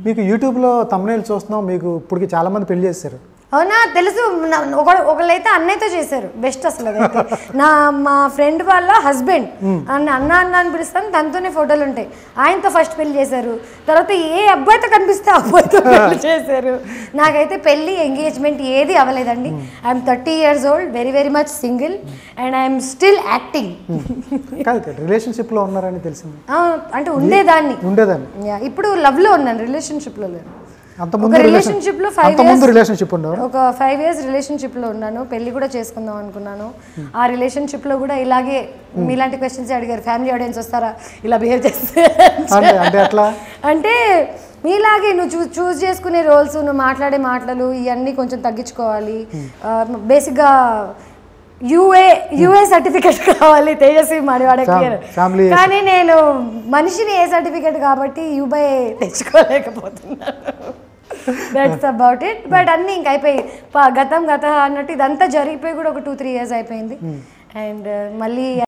మీకు యూట్యూబ్లో తమ్నేల్ చూస్తున్నాం మీకు ఇప్పటికి చాలా మంది పెళ్లి చేశారు అవునా తెలుసు నా- ఒక ఒకళ్ళైతే అన్నయ్యతో చేశారు బెస్ట్ అసలు అదైతే నా మా ఫ్రెండ్ వాళ్ళ హస్బెండ్ అన్న అన్న అన్న అని పిలుస్తాను తనతోనే ఫోటోలు ఉంటాయి ఆయనతో ఫస్ట్ పెళ్లి చేశారు తర్వాత ఏ అబ్బాయితో కనిపిస్తే ఆ అబ్బాయితో పెళ్లి చేశారు నాకైతే పెళ్లి ఎంగేజ్మెంట్ ఏది అవ్వలేదండి I'm thirty years old very very much single and I'm still acting కాదు రిలేషన్షిప్లో ఉన్నారని తెలిసింది అంటే ఉండేదాన్ని ఉండేదాన్ని Yeah, ఇప్పుడు లవ్లో ఉన్నాను రిలేషన్షిప్లో లేను అంతకుముందు ఒక రిలేషన్ relationship లో five అంతకుముందు years- రిలేషన్షిప్ ఉండేవారు ఒక ఫైవ్ ఇయర్స్ రిలేషన్షిప్లో ఉన్నాను పెళ్లి కూడా చేసుకుందాం అనుకున్నాను ఆ రిలేషన్షిప్లో కూడా ఇలాగే మీలాంటి క్వశ్చన్స్ అడిగారు ఫ్యామిలీ ఆడియన్స్ వస్తారా ఇలా బిహేవ్ చేస్తే అంటే అంటే అట్లా అంటే మీలాగే నువ్వు చూ చూస్ చేసుకునే రోల్స్ నువ్వు మాట్లాడే మాటలు ఇవన్నీ కొంచెం తగ్గించుకోవాలి బేసిక్గా యూఏ యూఏ సర్టిఫికెట్ కావాలి తేజస్వి మడివాడకి Fam- family- కానీ నేను మనిషిని ఏ సర్టిఫికెట్ కాబట్టి యూబై తెచ్చుకోలేకపోతున్నాను దట్స్ అబౌట్ ఇట్ బట్ అన్నీ ఇంక అయిపోయి ప- గతం గత అన్నట్టు ఇదంతా జరిగిపోయి కూడా ఒక టూ త్రీ ఇయర్స్ అయిపోయింది అండ్ మళ్ళీ